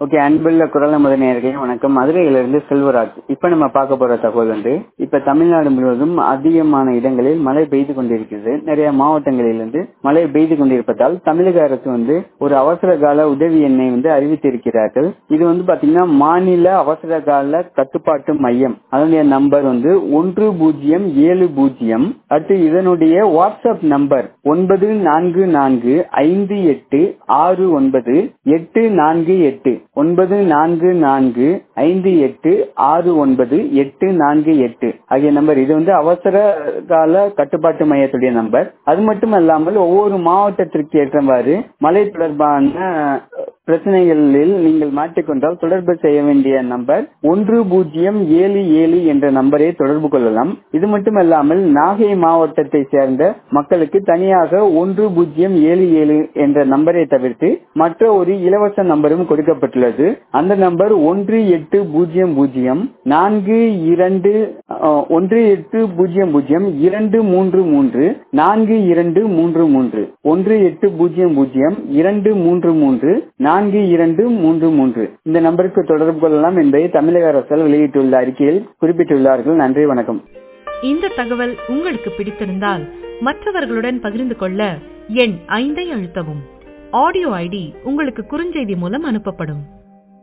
okay அன்புள்ள குரல் நமது நேயர்களே வணக்கம் மதுரையிலிருந்து செல்வராஜ் இப்ப நம்ம பார்க்க போற தகவல் வந்து இப்ப தமிழ்நாடு முழுவதும் அதிகமான இடங்களில் மழை பெய்து கொண்டிருக்கிறது நிறைய மாவட்டங்களிலிருந்து மழை பெய்து கொண்டிருப்பதால் தமிழக அரசு வந்து ஒரு அவசர கால உதவி எண்ணை வந்து அறிவித்திருக்கிறார்கள் இது வந்து பாத்தீங்கன்னா மாநில அவசர கால கட்டுப்பாட்டு மையம் அதனுடைய நம்பர் வந்து ஒன்று பூஜ்ஜியம் ஏழு பூஜ்ஜியம் அடுத்து இதனுடைய வாட்ஸ்அப் நம்பர் ஒன்பது நான்கு நான்கு ஐந்து எட்டு ஆறு ஒன்பது எட்டு நான்கு எட்டு ஒன்பது நான்கு நான்கு ஐந்து எட்டு ஆறு ஒன்பது எட்டு நான்கு எட்டு ஆகிய நம்பர் இது வந்து அவசர கால கட்டுப்பாட்டு மையத்துடைய நம்பர் அது மட்டும் அல்லாமல் ஒவ்வொரு மாவட்டத்திற்கு ஏற்றவாறு மழை தொடர்பான பிரச்சனைகளில் நீங்கள் மாட்டிக்கொண்டால் தொடர்பு செய்ய வேண்டிய நம்பர் ஒன்று பூஜ்ஜியம் ஏழு ஏழு என்ற நம்பரை தொடர்பு கொள்ளலாம் இது மட்டுமல்லாமல் நாகை மாவட்டத்தை சேர்ந்த மக்களுக்கு தனியாக ஒன்று பூஜ்ஜியம் ஏழு ஏழு என்ற நம்பரை தவிர்த்து மற்ற ஒரு இலவச நம்பரும் கொடுக்கப்பட்டுள்ளது அந்த நம்பர் ஒன்று எட்டு பூஜ்ஜியம் பூஜ்ஜியம் நான்கு இரண்டு ஒன்று எட்டு பூஜ்ஜியம் பூஜ்ஜியம் இரண்டு மூன்று மூன்று நான்கு இரண்டு மூன்று மூன்று ஒன்று எட்டு பூஜ்ஜியம் பூஜ்ஜியம் இரண்டு மூன்று மூன்று நான்கு இரண்டு மூன்று மூன்று இந்த நம்பருக்கு தொடர்பு கொள்ளலாம் என்பதை தமிழக அரசால் வெளியிட்டுள்ள அறிக்கையில் குறிப்பிட்டுள்ளார்கள் நன்றி வணக்கம் இந்த தகவல் உங்களுக்கு பிடித்திருந்தால் மற்றவர்களுடன் பகிர்ந்து கொள்ள எண் ஐந்தை அழுத்தவும் ஆடியோ ஐடி உங்களுக்கு குறுஞ்செய்தி மூலம் அனுப்பப்படும்